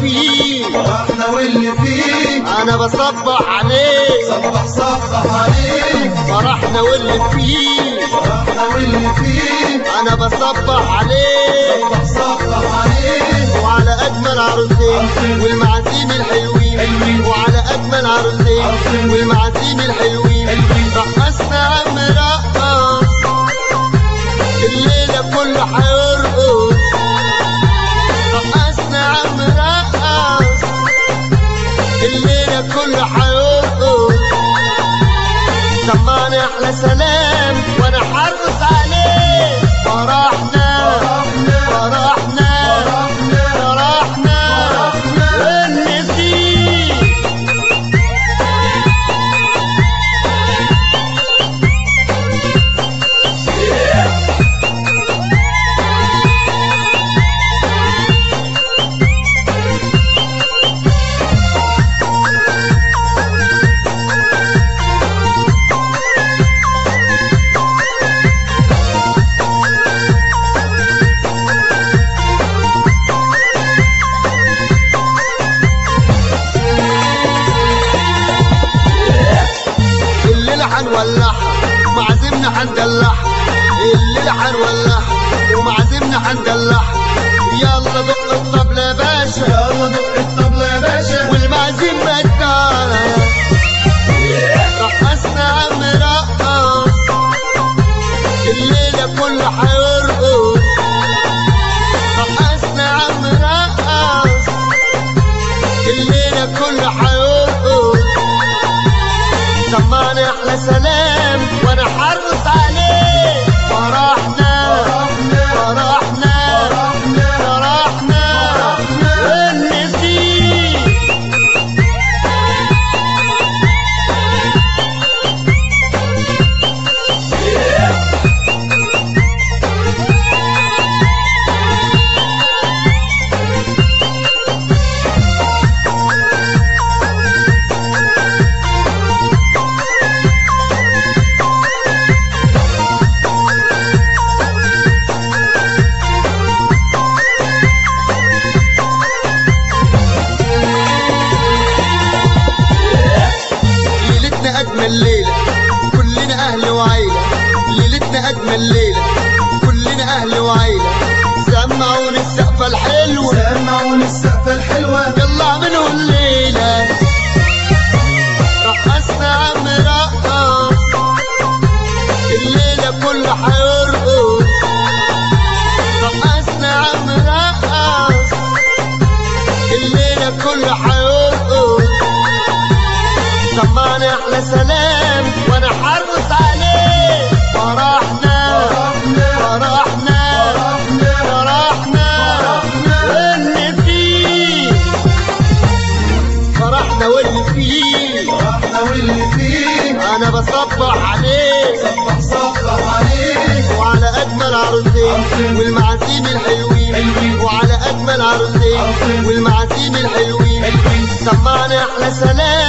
فيه فرحنا واللي فيه انا بصبح عليه صبح صبح عليك فرحنا واللي فيه فرحنا واللي فيه انا بصبح عليه صبح صبح عليك وعلى اجمل عروسين والمعازيم الحلوين وعلى اجمل عروسين والمعازيم الحلوين رقصنا عم رقص الليله كله هيرقص رقصنا عم رقص الليله كله هيرقص سمعني احلى سلام وانا حرص عليه فرحنا فرحنا فرحنا والنسيم الليلة هنولعها ومعازمنا هندلعها الليلة هنولعها ومعازمنا هندلعها يلا دق الطبلة يا باشا يلا دق الطبلة يا باشا والمعازيم مدانا رقصنا عم رقص الليلة كله هيرقص رقصنا عم رقص الليلة كله هيرقص سمعني احلى سلام وانا حرص عليه فرحنا فرحنا فرحنا والنسيم ليلتنا أجمل ليلة كلنا أهل وعيلة ليلتنا أجمل ليلة كلنا أهل وعيلة سمعوني السقفة الحلوة سمعوني السقفة الحلوة يلا اعملوا الليلة رقصنا عم رقص الليلة كله هيرقص رقصنا عم رقص الليلة كله هيرقص سمعني احلى سلام وانا حرص عليه فرحنا فرحنا فرحنا والنسيم فرحنا واللي فيه فرحنا واللي فيه انا بصبح عليه صبح صبح عليك وعلى اجمل عروسين والمعازيم الحلوين وعلى اجمل عروسين والمعازيم الحلوين سمعني احلى سلام